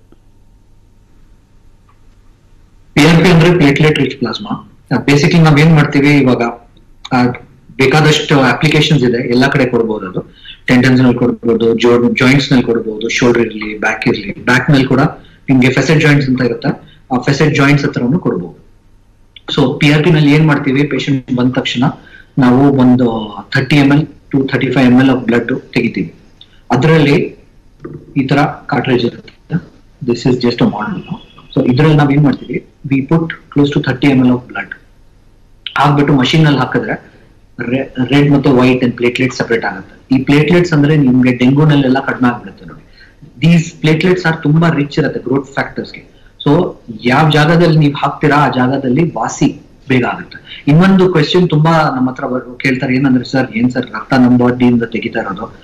ಪಿ ಆರ್ ಪಿ ಅಂದ್ರೆ ಪ್ಲೇಟ್ಲೆಟ್ ರಿಚ್ ಪ್ಲಾಸ್ಮಾ ಬೇಸಿಕ್ಲಿ ನಾವ್ ಏನ್ ಮಾಡ್ತೀವಿ ಇವಾಗ ಆ, ಬೇಕಾದಷ್ಟು ಅಪ್ಲಿಕೇಶನ್ಸ್ ಇದೆ ಎಲ್ಲಾ ಕಡೆ ಕೊಡ್ಬೋದು ಅದು ಟೆಂಡನ್ಸ್ ನಲ್ಲಿ ಕೊಡ್ಬೋದು ಜಾಯಿಂಟ್ಸ್ ನಲ್ಲಿ ಕೊಡ್ಬೋದು ಶೋಲ್ಡರ್ ಇರ್ಲಿ ಬ್ಯಾಕ್ ಇರ್ಲಿ ಬ್ಯಾಕ್ ನಲ್ಲಿ ಕೂಡ ನಿಮ್ಗೆ ಫೆಸೆಟ್ ಜಾಯಿಂಟ್ಸ್ ಅಂತ ಇರುತ್ತೆ ಆ ಫೆಸೆಟ್ ಜಾಯಿಂಟ್ಸ್ ಹತ್ರನು ಕೊಡ್ಬೋದು ಸೊ ಪಿ ಆರ್ ಪಿ ನಲ್ಲಿ ಏನ್ ಮಾಡ್ತೀವಿ ಪೇಷಂಟ್ ಬಂದ ತಕ್ಷಣ ನಾವು ಒಂದು thirty M L to thirty five M L of blood ತೆಗಿತೀವಿ ಅದರಲ್ಲಿ ಈ ತರ ಕಾರ್ಟ್ರೇಜ್ ಇರುತ್ತೆ this is just a model so ಇದ್ರಲ್ಲಿ ನಾವ್ ಏನ್ ಮಾಡ್ತೀವಿ we put close to thirty M L of blood ಹಾಕ್ಬಿಟ್ಟು ಮಷೀನ್ ನಲ್ಲಿ ಹಾಕಿದ್ರೆ ರೆಡ್ ಮತ್ತೆ ವೈಟ್ ಅಂಡ್ ಪ್ಲೇಟ್ಲೆಟ್ ಸೆಪರೇಟ್ ಆಗುತ್ತೆ ಈ ಪ್ಲೇಟ್ಲೆಟ್ಸ್ ಅಂದ್ರೆ ನಿಮ್ಗೆ ಡೆಂಗೂನಲ್ಲೆಲ್ಲ ಕಡಿಮೆ ಆಗ್ಬಿಡುತ್ತೆ ನೋಡಿ ದೀಸ್ ಪ್ಲೇಟ್ಲೆಟ್ಸ್ ಆರ್ ತುಂಬಾ ರಿಚ್ ಇರುತ್ತೆ ಗ್ರೋತ್ ಫ್ಯಾಕ್ಟರ್ಸ್ಗೆ ಸೊ ಯಾವ ಜಾಗದಲ್ಲಿ ನೀವು ಹಾಕ್ತೀರಾ ಆ ಜಾಗದಲ್ಲಿ ವಾಸಿ ಬೇಗ ಆಗುತ್ತೆ ಇನ್ನೊಂದು ಕ್ವೆಶನ್ ತುಂಬಾ ನಮ್ಮ ಹತ್ರ ಬರ್- ಕೇಳ್ತಾರೆ ಏನಂದ್ರೆ ಸರ್ ಏನ್ ಸರ್ ರಕ್ತ ನಮ್ಮ ಬಾಡಿಯಿಂದ ತೆಗಿತಾ ಇರೋದು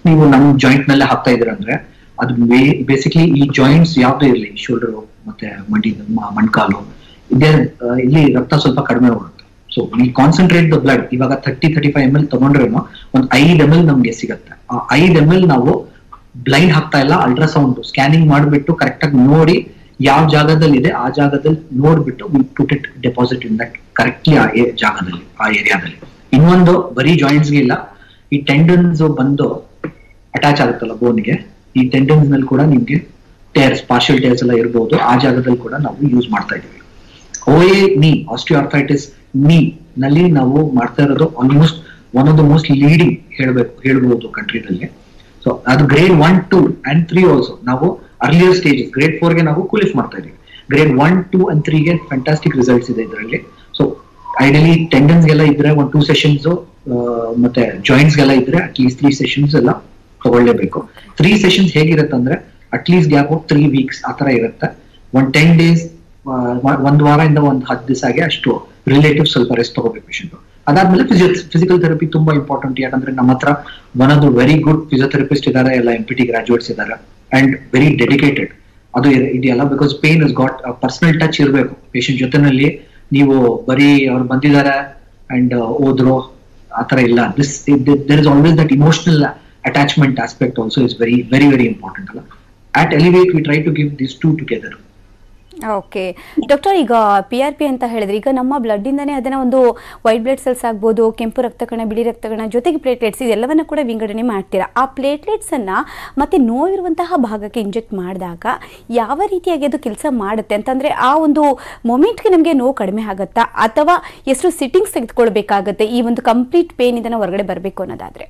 ನೀವು ನಮ್ ಜಾಯಿಂಟ್ ನಲ್ಲೇ ಹಾಕ್ತಾ ಇದೀರ ಅಂದ್ರೆ ಅದು ಬೇಸಿಕ್ಲಿ ಈ ಜಾಯಿಂಟ್ಸ್ ಯಾವ್ದು ಇರಲಿ ಶೋಲ್ಡರ್ ಮತ್ತೆ ಮಂಡಿ ಮ- ಮೊಣ್ಕಾಲು ಇದೇ ಆ, ಇಲ್ಲಿ ರಕ್ತ ಸ್ವಲ್ಪ ಕಡಿಮೆ ಹೋಗುತ್ತೆ so we concentrate the blood ಇವಾಗ thirty thirty five M L ತಗೊಂಡ್ರೇನು ಒಂದ್ ಐದ್ ಎಮ್ ಎಲ್ ನಮ್ಗೆ ಸಿಗತ್ತೆ ಆ ಐದ್ ಎಮ್ ಎಲ್ ನಾವು ಬ್ಲೈಂಡ್ ಹಾಕ್ತಾ ಇಲ್ಲ ಅಲ್ಟ್ರಾಸೌಂಡ್ ಸ್ಕ್ಯಾನಿಂಗ್ ಮಾಡಿಬಿಟ್ಟು ಕರೆಕ್ಟ್ ಆಗಿ ನೋಡಿ ಯಾವ ಜಾಗದಲ್ಲಿ ಇದೆ ಆ ಜಾಗದಲ್ಲಿ ನೋಡ್ಬಿಟ್ಟು we put it deposit in that correctly ಆ ಏ- ಜಾಗದಲ್ಲಿ ಆ ಏರಿಯಾದಲ್ಲಿ ಇನ್ನೊಂದು ಬರೀ ಜಾಯಿಂಟ್ಸ್ ಇಲ್ಲ ಈ ಟೆಂಡನ್ಸ್ ಬಂದು ಅಟ್ಯಾಚ್ ಆಗುತ್ತಲ್ಲ ಬೋನ್ಗೆ ಈ ಟೆಂಡನ್ಸ್ ನಲ್ಲಿ ಕೂಡ ನಿಮ್ಗೆ ಟೇರ್ಸ್ ಪಾರ್ಷಿಯಲ್ ಟೇರ್ಸ್ ಎಲ್ಲ ಇರಬಹುದು ಆ ಜಾಗದಲ್ಲಿ ಕೂಡ ನಾವು ಯೂಸ್ ಮಾಡ್ತಾ ಇದೀವಿ ಓ ಎ ನೀ ಆಸ್ಟಿಯೋಆರ್ಥೈಟಿಸ್ ನೀ ನಲ್ಲಿ ನಾವು ಮಾಡ್ತಾ ಇರೋದು almost one of the most leading ಹೇಳ್ಬೇಕು ಹೇಳ್ಬಹುದು ಕಂಟ್ರಿನಲ್ಲಿ ಸೊ ಅದು grade one two and three also ನಾವು ಅರ್ಲಿಯರ್ ಸ್ಟೇಜಸ್ ಗ್ರೇಡ್ ಫೋರ್ಗೆ ನಾವು ಕೂಲಿಫ್ ಮಾಡ್ತಾ ಇದೀವಿ ಗ್ರೇಡ್ ಒನ್ ಟೂ ಅಂಡ್ ತ್ರೀಗೆ ಫ್ಯಾಂಟಾಸ್ಟಿಕ್ ರಿಸಲ್ಟ್ಸ್ ಇದೆ ಇದರಲ್ಲಿ ಸೊ ಐಡಿಯಲಿ ಟೆಂಡನ್ಸ್ ಗೆಲ್ಲ ಇದ್ರೆ ಒಂದು ಟೂ ಸೆಷನ್ಸ್ ಮತ್ತೆ ಜಾಯಿಂಟ್ಸ್ ಗೆಲ್ಲ ಇದ್ರೆ ಅಟ್ಲೀಸ್ಟ್ ತ್ರೀ ಸೆಷನ್ಸ್ ಎಲ್ಲ ತಗೊಳ್ಳೇಬೇಕು ತ್ರೀ ಸೆಷನ್ಸ್ ಹೇಗಿರುತ್ತೆ ಅಂದ್ರೆ at least gap of three weeks ಆ ತರ ಇರುತ್ತೆ ಒಂದ್ ಟೆನ್ ಡೇಸ್ ಒಂದ್ ವಾರದಿಂದ ಒಂದ್ ಹತ್ತು ದಿವಸಗೆ ಅಷ್ಟು ರಿಲೇಟಿವ್ ಸ್ವಲ್ಪ ರೆಸ್ಟ್ ತಗೋಬೇಕು ಪೇಷಂಟ್ ಅದಾದ್ಮೇಲೆ ಫಿಸಿಕಲ್ ಥೆರಪಿ ತುಂಬಾ ಇಂಪಾರ್ಟೆಂಟ್ ಯಾಕಂದ್ರೆ ನಮ್ಮ ಹತ್ರ one of the very good physiotherapist ಇದ್ದಾರೆ ಎಲ್ಲ ಎಂ ಪಿ ಟಿ ಗ್ರಾಜುಯೇಟ್ಸ್ ಇದ್ದಾರೆ ಅಂಡ್ ವೆರಿ ಡೆಡಿಕೇಟೆಡ್ ಅದು ಇರ್- ಇದೆಯಲ್ಲ because pain is got personal touch ಇರಬೇಕು ಪೇಷಂಟ್ ಜೊತೆನಲ್ಲಿ ನೀವು ಬರೀ ಅವ್ರು ಬಂದಿದ್ದಾರೆ ಅಂಡ್ ಹೋದ್ರು ಆತರ ಇಲ್ಲ this there is always that emotional attachment aspect also is very very very important ಅಲ್ಲ at Elevate we try to give this too together
okay doctor ಈಗ ಪಿ ಆರ್ ಪಿ ಅಂತ ಹೇಳಿದ್ರೆ ಈಗ ನಮ್ಮ ಬ್ಲಡ್ಡಿಂದನೇ ಅದನ್ನ ಒಂದು ವೈಟ್ ಬ್ಲಡ್ ಸೆಲ್ಸ್ ಆಗ್ಬೋದು ಕೆಂಪು ರಕ್ತಕಣ ಬಿಳಿ ರಕ್ತಕಣ ಜೊತೆಗೆ ಪ್ಲೇಟ್ಲೆಟ್ಸ್ ಇದೆಲ್ಲವನ್ನ ಕೂಡ ವಿಂಗಡಣೆ ಮಾಡ್ತೀರಾ ಆ ಪ್ಲೇಟ್ಲೆಟ್ಸ್ ಅನ್ನ ಮತ್ತೆ ನೋವಿರುವಂತಹ ಭಾಗಕ್ಕೆ ಇಂಜೆಕ್ಟ್ ಮಾಡಿದಾಗ ಯಾವ ರೀತಿಯಾಗಿ ಅದು ಕೆಲಸ ಮಾಡುತ್ತೆ ಅಂತಂದ್ರೆ ಆ ಒಂದು ಮೊಮೆಂಟ್ಗೆ ನಮಗೆ ನೋವು ಕಡಿಮೆ ಆಗುತ್ತಾ ಅಥವಾ ಎಷ್ಟು ಸಿಟ್ಟಿಂಗ್ಸ್ ತೆಗೆದುಕೊಳ್ಬೇಕಾಗತ್ತೆ ಈ ಒಂದು ಕಂಪ್ಲೀಟ್ ಪೇನ್ ಇದನ್ನ ಹೊರಗಡೆ ಬರಬೇಕು ಅನ್ನೋದಾದ್ರೆ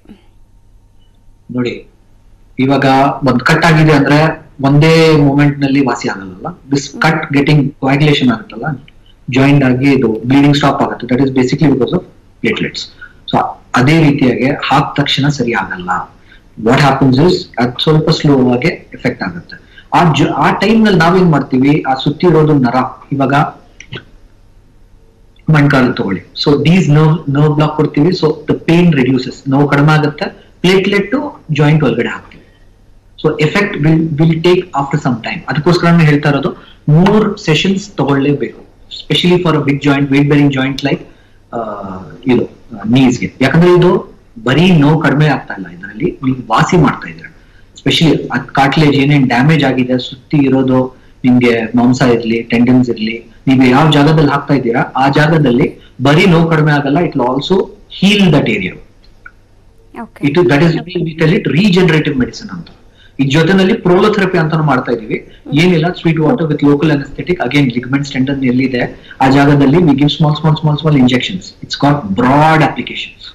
ನೋಡಿ ಇವಾಗ ಒಂದ್ ಕಟ್ ಆಗಿದೆ ಅಂದ್ರೆ ಒಂದೇ ಮೂಮೆಂಟ್ ನಲ್ಲಿ ವಾಸಿ ಆಗಲ್ಲ ದಿಸ್ ಕಟ್ ಗೆಟಿಂಗ್ ಕೋಯಾಗ್ಯುಲೇಷನ್ ಆಗುತ್ತಲ್ಲ ಜಾಯಿಂಟ್ ಆಗಿ ಇದು ಬ್ಲೀಡಿಂಗ್ ಸ್ಟಾಪ್ ಆಗುತ್ತೆ that is basically because of platelets so ಅದೇ ರೀತಿಯಾಗಿ ಹಾಕ ತಕ್ಷಣ ಸರಿ ಆಗಲ್ಲ ವಾಟ್ ಹ್ಯಾಪನ್ಸ್ ಇಸ್ ಅದು ಸ್ವಲ್ಪ ಸ್ಲೋ ಆಗಿ ಎಫೆಕ್ಟ್ ಆಗುತ್ತೆ ಆ ಜ ಆ ಟೈಮ್ ನಲ್ಲಿ ನಾವೇನ್ ಮಾಡ್ತೀವಿ ಆ ಸುತ್ತಿ ಇರೋದು ನರ ಇವಾಗ ಮಣ್ಕಾಲು ತಗೊಳ್ಳಿ so these nerve nerve block ಕೊಡ್ತೀವಿ ಸೊ ದ ಪೇನ್ ರಿಡ್ಯೂಸಸ್ ನೋವು ಕಡಿಮೆ ಆಗುತ್ತೆ ಪ್ಲೇಟ್ಲೆಟ್ ಜಾಯಿಂಟ್ ಒಳಗಡೆ ಹಾಕ್ತೀವಿ so effect will will take after some time ಅದಕ್ಕೋಸ್ಕರ ನಾನು ಹೇಳ್ತಾ ಇರೋದು ಮೂರ್ ಸೆಷನ್ಸ್ ತಗೊಳ್ಳೇಬೇಕು specially for a big joint weight bearing joint like ಇದು ನೀಸ್ಗೆ ಯಾಕಂದ್ರೆ ಇದು ಬರೀ ನೋವು ಕಡಿಮೆ ಆಗ್ತಾ ಇಲ್ಲ ಇದರಲ್ಲಿ ನೀವು ವಾಸಿ ಮಾಡ್ತಾ ಇದ್ದೀರಾ ಸ್ಪೆಷಲಿ ಅದ್ ಕಾರ್ಟ್ಲೇಜ್ ಏನೇನ್ ಡ್ಯಾಮೇಜ್ ಆಗಿದೆ ಸುತ್ತಿ ಇರೋದು ನಿಮ್ಗೆ ಮಾಂಸ ಇರ್ಲಿ ಟೆಂಡನ್ಸ್ ಇರ್ಲಿ ನೀವು ಯಾವ ಜಾಗದಲ್ಲಿ ಹಾಕ್ತಾ ಇದ್ದೀರಾ ಆ ಜಾಗದಲ್ಲಿ ಬರೀ ನೋವು ಕಡಿಮೆ ಆಗಲ್ಲ it also heal that area
okay
it that is tell it regenerative medicine ಅಂತ ಈ ಜೊತೆನಲ್ಲಿ ಪ್ರೋಲೋಥೆರಪಿ ಅಂತ ಮಾಡ್ತಾ ಇದೀವಿ ಏನಿಲ್ಲ sweet water with local anaesthetic again ligament tendon ಎಲ್ಲಿದೆ ಆ ಜಾಗದಲ್ಲಿ we give small small small small injections it's got broad applications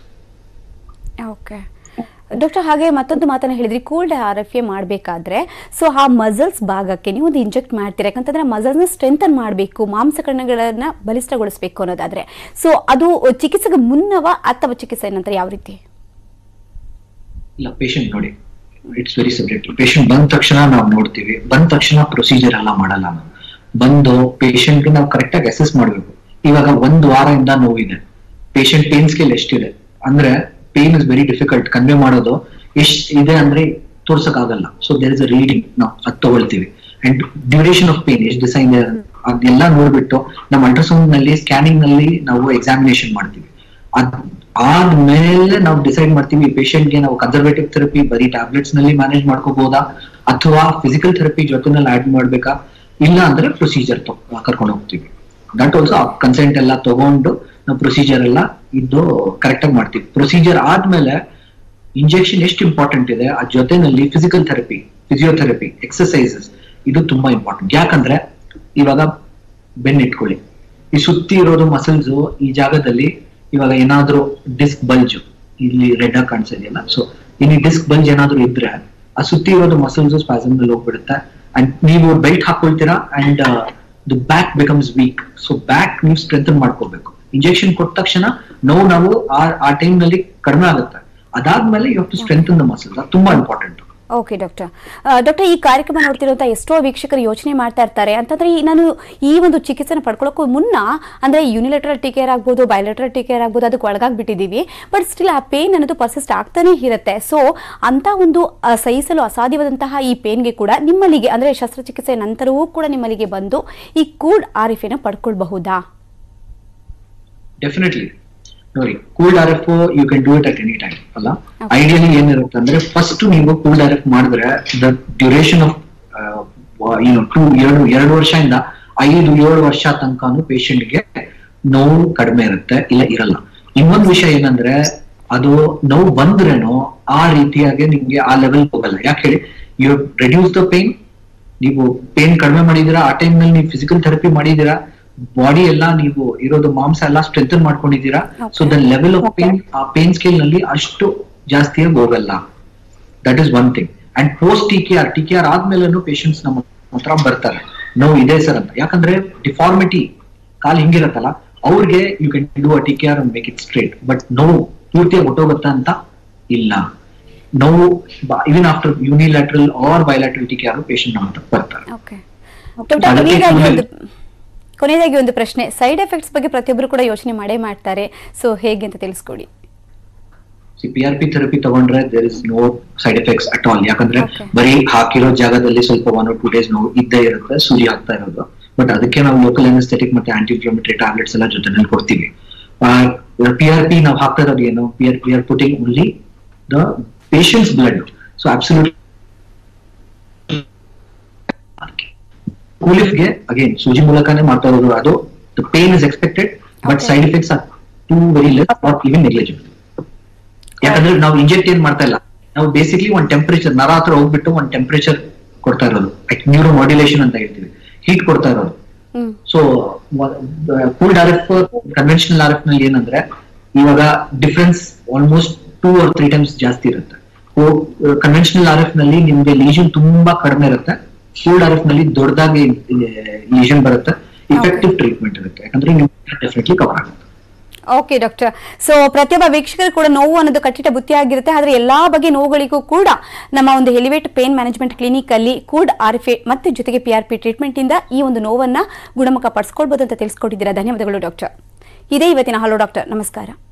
okay doctor ಹಾಗೆ ಮತ್ತೊಂದು ಮಾತನ್ನ ಹೇಳಿದ್ರಿ ಕೋಲ್ಡ್ ಆರ್ ಎಫ್ ಎ ಮಾಡಬೇಕಾದ್ರೆ ಸೊ ಆ ಮಸಲ್ಸ್ ಭಾಗಕ್ಕೆ ನೀವು ಒಂದು ಇಂಜೆಕ್ಟ್ ಮಾಡ್ತೀರಾ ಯಾಕಂತಂದ್ರೆ ಮಸಲ್ಸ್ನ ಸ್ಟ್ರೆಂಥನ್ ಮಾಡಬೇಕು ಮಾಂಸಕರಣಗಳನ್ನ ಬಲಿಷ್ಠಗೊಳಿಸಬೇಕು ಅನ್ನೋದಾದ್ರೆ ಸೊ ಅದು ಚಿಕಿತ್ಸೆಗೆ ಮುನ್ನವ ಅಥವಾ ಚಿಕಿತ್ಸೆ ನಂತರ ಯಾವ ರೀತಿ
ಇಲ್ಲ ಪೇಷಂಟ್ ನೋಡಿ ಇಟ್ಸ್ ವೆರಿ ಸಬ್ಜೆಕ್ಟಿವ್ ಪೇಷಂಟ್ ಬಂದ ತಕ್ಷಣ ನಾವು ನೋಡ್ತೀವಿ ಬಂದ ತಕ್ಷಣ ಪ್ರೊಸೀಜರ್ ಎಲ್ಲ ಮಾಡಲ್ಲ ನಾವು ಬಂದು patient ಗೆ ನಾವು ಕರೆಕ್ಟ್ ಆಗಿ ಅಸೆಸ್ ಮಾಡ್ಬೇಕು ಇವಾಗ ಒಂದ್ ವಾರದಿಂದ ನೋವಿದೆ ಪೇಷಂಟ್ ಪೇನ್ ಸ್ಕೇಲ್ ಎಷ್ಟಿದೆ ಅಂದ್ರೆ pain is very difficult convey ಮಾಡೋದು ಎಷ್ಟ್ ಇದೆ ಅಂದ್ರೆ ತೋರ್ಸಕ್ ಆಗಲ್ಲ so there is a reading ನಾವು ಅದ್ ತಗೊಳ್ತೀವಿ ಅಂಡ್ ಡ್ಯೂರೇಷನ್ ಆಫ್ ಪೇನ್ ಎಷ್ಟು ದಿವಸ ಇದೆ ಅದೆಲ್ಲ ನೋಡ್ಬಿಟ್ಟು ನಮ್ಮ ಅಲ್ಟ್ರಾಸೌಂಡ್ ನಲ್ಲಿ ಸ್ಕ್ಯಾನಿಂಗ್ ನಲ್ಲಿ ನಾವು ಎಕ್ಸಾಮಿನೇಷನ್ ಮಾಡ್ತೀವಿ ಅದ್ ಆದ್ಮೇಲೆ ನಾವು ಡಿಸೈಡ್ ಮಾಡ್ತೀವಿ patient ಗೆ ನಾವು ಕನ್ಸರ್ವೇಟಿವ್ ಥೆರಪಿ ಬರೀ ಟ್ಯಾಬ್ಲೆಟ್ಸ್ ನಲ್ಲಿ ಮ್ಯಾನೇಜ್ ಮಾಡ್ಕೋಬಹುದಾ ಅಥವಾ ಫಿಸಿಕಲ್ ಥೆರಪಿ ಜೊತೆನಲ್ಲಿ ಆಡ್ ಮಾಡ್ಬೇಕಾ ಇಲ್ಲ ಅಂದ್ರೆ ಪ್ರೊಸೀಜರ್ ಕರ್ಕೊಂಡು ಹೋಗ್ತೀವಿ ದಟ್ ಆಲ್ಸೋ ಕನ್ಸೆಂಟ್ ಎಲ್ಲ ತಗೊಂಡು ನಾವು ಪ್ರೊಸೀಜರ್ ಎಲ್ಲ ಇದ್ದು ಕರೆಕ್ಟ್ ಆಗಿ ಮಾಡ್ತೀವಿ ಪ್ರೊಸೀಜರ್ ಆದ್ಮೇಲೆ ಇಂಜೆಕ್ಷನ್ ಎಷ್ಟು ಇಂಪಾರ್ಟೆಂಟ್ ಇದೆ ಆ ಜೊತೆನಲ್ಲಿ ಫಿಸಿಕಲ್ ಥೆರಪಿ ಫಿಸಿಯೋಥೆರಪಿ ಎಕ್ಸಸೈಸಸ್ ಇದು ತುಂಬಾ ಇಂಪಾರ್ಟೆಂಟ್ ಯಾಕಂದ್ರೆ ಇವಾಗ ಬೆನ್ ಇಟ್ಕೊಳ್ಳಿ ಈ ಸುತ್ತಿ ಇರೋದು ಮಸಲ್ಸ್ ಈ ಜಾಗದಲ್ಲಿ ಇವಾಗ ಏನಾದ್ರೂ ಡಿಸ್ಕ್ ಬಲ್ಜ್ ಇಲ್ಲಿ ರೆಡ್ ಆಗಿ ಕಾಣಿಸ್ತಾ ಇದೆಯಲ್ಲ ಸೊ ಇಲ್ಲಿ ಡಿಸ್ಕ್ ಬಲ್ಜ್ ಏನಾದ್ರೂ ಇದ್ರೆ ಆ ಸುತ್ತಿ ಇರೋದು ಮಸಲ್ಸ್ ಸ್ಪಾಸಮ್ ಮೇಲೆ ಹೋಗ್ಬಿಡುತ್ತೆ ಅಂಡ್ ನೀವು ಬೆಲ್ಟ್ ಹಾಕೊಳ್ತೀರಾ and the back becomes weak so back ನೀವು ಸ್ಟ್ರೆಂಥನ್ ಮಾಡ್ಕೋಬೇಕು ಇಂಜೆಕ್ಷನ್ ಕೊಟ್ಟ ತಕ್ಷಣ ನೋವು ನಾವು ಆ ಆ ಟೈಮ್ ನಲ್ಲಿ ಕಡಿಮೆ ಆಗುತ್ತೆ ಅದಾದ್ಮೇಲೆ you to strengthen the muscles ಅದು ತುಂಬಾ ಇಂಪಾರ್ಟೆಂಟ್
ಓಕೆ ಡಾಕ್ಟರ್ ಡಾಕ್ಟರ್ ಈ ಕಾರ್ಯಕ್ರಮ ನೋಡ್ತಿರುವಂಥ ಎಷ್ಟೋ ವೀಕ್ಷಕರು ಯೋಚನೆ ಮಾಡ್ತಾ ಇರ್ತಾರೆ ಅಂತಂದ್ರೆ ಈ ನಾನು ಈ ಒಂದು ಚಿಕಿತ್ಸೆನ ಪಡ್ಕೊಳ್ಳೋಕ್ಕೂ ಮುನ್ನ ಅಂದ್ರೆ ಯೂನಿಲೆಟ್ರಲ್ ಟೇಕೇರ್ ಆಗ್ಬೋದು ಬಯೋಲೆಟ್ರಲ್ ಟೇಕೇರ್ ಆಗ್ಬೋದು ಅದಕ್ಕೆ ಒಳಗಾಗ್ಬಿಟ್ಟಿದ್ದೀವಿ ಬಟ್ ಸ್ಟಿಲ್ ಆ ಪೇನ್ ಅನ್ನೋದು ಪರ್ಸಿಸ್ಟ್ ಆಗ್ತಾನೆ ಇರುತ್ತೆ ಸೊ ಅಂತ ಒಂದು ಆ, ಸಹಿಸಲು ಅಸಾಧ್ಯವಾದಂತಹ ಈ ಪೇನ್ಗೆ ಕೂಡ ನಿಮ್ಮಲ್ಲಿಗೆ ಅಂದ್ರೆ ಶಸ್ತ್ರಚಿಕಿತ್ಸೆ ನಂತರವೂ ಕೂಡ ನಿಮ್ಮಲ್ಲಿಗೆ ಬಂದು ಈ ಕೂಡ್ ಆರಿಫೆನ ಪಡ್ಕೊಳ್ಬಹುದಾ
ಡೆಫಿನೆಟ್ಲಿ ನೋಡಿ cooled R F you can do it at any time ಅಲ್ಲ
Okay.
ಐಡಿಯಲಿ ಏನಿರುತ್ತೆ ಅಂದ್ರೆ ಫಸ್ಟ್ ನೀವು ಕೂಲ್ಡ್ ಆರ್ ಎಫ್ ಮಾಡಿದ್ರೆ ದ ಡ್ಯೂರೇಷನ್ ಆಫ್ ಏನು ಟೂ ಎರಡು ಎರಡು ವರ್ಷದಿಂದ ಐದು ಏಳು ವರ್ಷ ತನಕನು ಗೆ ನೋವು ಕಡಿಮೆ ಇರುತ್ತೆ ಇಲ್ಲ ಇರಲ್ಲ ಇನ್ನೊಂದು ವಿಷಯ ಏನಂದ್ರೆ ಅದು ನೋವು ಬಂದ್ರೇನು ಆ ರೀತಿಯಾಗಿ ನಿಮ್ಗೆ ಆ ಲೆವೆಲ್ ಹೋಗಲ್ಲ ಯಾಕೆ ಹೇಳಿ ಯು ರೆಡ್ಯೂಸ್ ದ ಪೇನ್ ನೀವು ಪೇನ್ ಕಡಿಮೆ ಮಾಡಿದೀರಾ ಆ ಟೈಮ್ ನಲ್ಲಿ ನೀವು ಫಿಸಿಕಲ್ ಥೆರಪಿ ಮಾಡಿದೀರಾ ಬಾಡಿ ಎಲ್ಲ ನೀವು ಇರೋದು ಮಾಂಸ ಎಲ್ಲ ಸ್ಟ್ರೆಂಥನ್ ಮಾಡ್ಕೊಂಡಿದ್ದೀರಾ so the level of pain ಆ ಪೇನ್ ಸ್ಕೇಲ್ ನಲ್ಲಿ ಅಷ್ಟು ಜಾಸ್ತಿಯಾಗಿ ಹೋಗಲ್ಲ that is one thing and post T K R T K R ಆದ್ಮೇಲೆ ಪೇಷಂಟ್ಸ್ ನಮ್ಮ ಹತ್ರ ಬರ್ತಾರೆ ನೋವು ಇದೆ ಸರ್ ಅಂತ ಯಾಕಂದ್ರೆ ಡಿಫಾರ್ಮಿಟಿ ಕಾಲ್ ಹಿಂಗಿರತ್ತಲ್ಲ ಅವ್ರಿಗೆ you can do a T K R make it straight but ನೋವು ಪೂರ್ತಿಯಾಗಿ ಹೊಟ್ಟೋಗುತ್ತಾ ಅಂತ ಇಲ್ಲ ನೋವು even after unilateral or bilateral T K R patient ನಮ್ಮ ಹತ್ರ ಬರ್ತಾರೆ
ಓಕೆ ಡಾಕ್ಟರ್
ಅದಕ್ಕೆ
ಕೊನೆಯದಾಗಿ
ಕೊನೆಗೆ-
ಒಂದು ಕೊನೆಯದಾಗಿ ಒಂದು ಪ್ರಶ್ನೆ ಸೈಡ್ ಎಫೆಕ್ಟ್ಸ್ ಬಗ್ಗೆ ಪ್ರತಿಯೊಬ್ಬರು ಕೂಡ ಯೋಚನೆ ಮಾಡೇ ಮಾಡ್ತಾರೆ ಸೊ ಹೇಗೆ ಅಂತ ತಿಳಿಸ್ಕೊಡಿ
ಪಿ ಆರ್ ಪಿ ಥೆರಪಿ ತಗೊಂಡ್ರೆ there is no side effects at all ಯಾಕಂದ್ರೆ
Okay.
ಬರೀ ಹಾಕಿರೋ ಜಾಗದಲ್ಲಿ ಸ್ವಲ್ಪ ಒನ್ ಆರ್ ಟೂ ಡೇಸ್ ನೋವು ಇದ್ದೇ ಇರುತ್ತೆ ಸೂಜಿ ಆಗ್ತಾ ಇರೋದು ಬಟ್ ಅದಕ್ಕೆ ನಾವು ಲೋಕಲ್ ಎನಸ್ಥೆಟಿಕ್ ಮತ್ತೆ ಆಂಟಿ ಇನ್ಫ್ಲಮೇಟರಿ ಟ್ಯಾಬ್ಲೆಟ್ಸ್ ಎಲ್ಲ ಜೊತೆನಲ್ಲಿ ಕೊಡ್ತೀವಿ ಪಿ ಆರ್ ಪಿ ನಾವು ಹಾಕ್ತಾ ಇರೋದು ಏನು P R P R putting only the patient's blood so absolute ಕೂಲಿಫ್ಗೆ ಅಗೇನ್ ಸೂಜಿ ಮೂಲಕನೇ ಮಾಡ್ತಾ ಇರೋದು ಅದು the pain is expected but
Okay.
Side effects are too very less not even negligible ಯಾಕಂದ್ರೆ ನಾವು ಇಂಜೆಕ್ಟ್ ಏನ್ ಮಾಡ್ತಾ ಇಲ್ಲ ನಾವು ಬೇಸಿಕ್ಲಿ ಒಂದ್ ಟೆಂಪರೇಚರ್ ನರ ಹತ್ರ ಹೋಗ್ಬಿಟ್ಟು ಒಂದ್ ಟೆಂಪರೇಚರ್ ಕೊಡ್ತಾ ಇರೋದು ನ್ಯೂರೋ ಮಾಡ್ಯುಲೇಷನ್ ಅಂತ ಹೇಳ್ತೀವಿ ಹೀಟ್ ಕೊಡ್ತಾ ಇರೋದು
hmm
so cooled R F conventional R F ನಲ್ಲಿ ಏನಂದ್ರೆ ಇವಾಗ difference almost two or three times ಜಾಸ್ತಿ ಇರುತ್ತೆ ಕನ್ವೆನ್ಷನಲ್ ಆರ್ ಎಫ್ ನಲ್ಲಿ ನಿಮ್ಗೆ ಲೀಷನ್ ತುಂಬಾ ಕಡಿಮೆ ಇರುತ್ತೆ ಕೂಲ್ಡ್ ಆರ್ ಎಫ್ ನಲ್ಲಿ ದೊಡ್ಡದಾಗಿ ಲೀಷನ್ ಬರುತ್ತೆ ಇಫೆಕ್ಟಿವ್ ಟ್ರೀಟ್ಮೆಂಟ್ ಇರುತ್ತೆ ಯಾಕಂದ್ರೆ ನಿಮ್ಗೆ ಡೆಫಿನೆಟ್ಲಿ ಕವರ್ ಆಗುತ್ತೆ
ಓಕೆ ಡಾಕ್ಟರ್ ಸೊ ಪ್ರತಿಯೊಬ್ಬ ವೀಕ್ಷಕರು ಕೂಡ ನೋವು ಅನ್ನೋದು ಕಟ್ಟಿಟ ಬುತ್ತಿ ಆಗಿರುತ್ತೆ ಆದರೆ ಎಲ್ಲಾ ಬಗೆ ನೋವುಗಳಿಗೂ ಕೂಡ ನಮ್ಮ ಒಂದು ಎಲಿವೇಟ್ ಪೇನ್ ಮ್ಯಾನೇಜ್ಮೆಂಟ್ ಕ್ಲಿನಿಕ್ ಅಲ್ಲಿ ಕೂಡ್ ಆರ್ ಎಫ್ ಮತ್ತೆ ಜೊತೆಗೆ ಪಿ ಆರ್ ಪಿ ಟ್ರೀಟ್ಮೆಂಟ್ ಇಂದ ಈ ಒಂದು ನೋವನ್ನ ಗುಣಮುಖ ಪಡಿಸ್ಕೊಳ್ಬಹುದು ಅಂತ ತಿಳಿಸ್ಕೊಟ್ಟಿದ್ದೀರಾ ಧನ್ಯವಾದಗಳು ಡಾಕ್ಟರ್ ಇದೇ ಇವತ್ತಿನ ಹಲೋ ಡಾಕ್ಟರ್ ನಮಸ್ಕಾರ